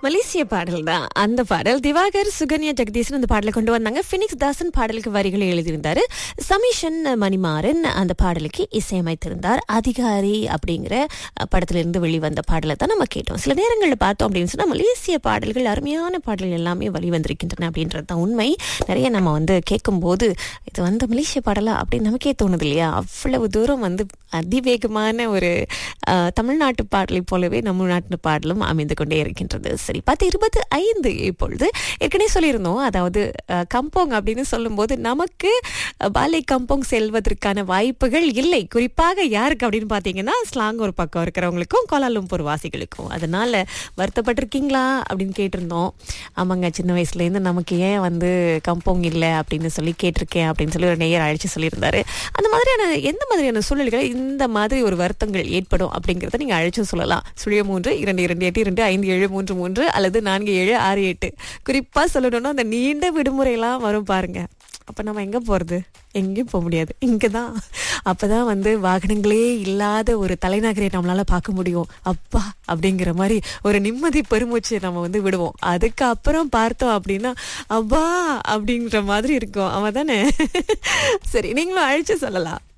மலேசிய பாடல் தான் அந்த பாடல் திவாகர் சுகன்யா ஜெகதீசன் அந்த பாடலை கொண்டு வந்தாங்க பினிக்ஸ் தாசன் பாடலுக்கு வரிகளை எழுதியிருந்தாரு சமீஷன் மணிமாறன் அந்த பாடலுக்கு இசையமைத்திருந்தார் அதிகாரி அப்படிங்கிற அஹ், படத்திலிருந்து வெளிவந்த பாடலை தான் நம்ம கேட்டோம் சில நேரங்களில் பார்த்தோம் அப்படின்னு சொன்னா மலேசிய பாடல்கள் அருமையான பாடல்கள் எல்லாமே வெளிவந்திருக்கின்றன அப்படின்றது தான் உண்மை நிறைய நம்ம வந்து கேட்கும்போது இது வந்து மலேசிய பாடலா அப்படின்னு நமக்கே தோணுது இல்லையா அவ்வளவு தூரம் வந்து அதிவேகமான ஒரு அஹ், தமிழ்நாட்டு பாடலை போலவே நம்ம நாட்டு பாடலும் அமைந்து கொண்டே இருக்கின்றது சரி பத்து இருபது ஐந்து இப்பொழுது ஏற்கனவே சொல்லியிருந்தோம் அதாவது அஹ், கம்போங் அப்படின்னு சொல்லும்போது நமக்கு அஹ், பாலை கம்போங் செல்வதற்கான வாய்ப்புகள் இல்லை குறிப்பாக யாருக்கு அப்படின்னு பார்த்தீங்கன்னா ஸ்லாங் ஒரு பக்கம் இருக்கிறவங்களுக்கும் கோலாலும்பூர் வாசிகளுக்கும் அதனால வருத்தப்பட்டிருக்கீங்களா அப்படின்னு கேட்டிருந்தோம் ஆமாங்க சின்ன வயசுலேருந்து நமக்கு ஏன் வந்து கம்போங் இல்லை அப்படின்னு சொல்லி கேட்டிருக்கேன் அப்படின்னு சொல்லி ஒரு நேயர் அழைச்சி சொல்லியிருந்தாரு அந்த மாதிரியான எந்த மாதிரியான சூழல்கள் இந்த மாதிரி ஒரு வருத்தங்கள் ஏற்படும் அப்படிங்கிறத நீங்க அழைச்சு சொல்லலாம் சுழிய மூன்று இரண்டு இரண்டு எட்டு இரண்டு ஐந்து ஏழு மூன்று மூன்று அல்லது நான்கு ஏழு ஆறு எட்டு குறிப்பா சொல்லணும்னா அந்த நீண்ட விடுமுறையெல்லாம் வரும் பாருங்க அப்ப நம்ம எங்க போறது எங்கேயும் போக முடியாது இங்கதான் அப்பதான் வந்து வாகனங்களே இல்லாத ஒரு தலைநகரை நம்மளால பார்க்க முடியும் அப்பா அப்படிங்கிற மாதிரி ஒரு நிம்மதி பெருமூச்சு நம்ம வந்து விடுவோம் அதுக்கப்புறம் பார்த்தோம் அப்படின்னா அப்பா அப்படிங்கிற மாதிரி இருக்கும் அவன் தானே சரி நீங்களும் அழைச்சு சொல்லலாம்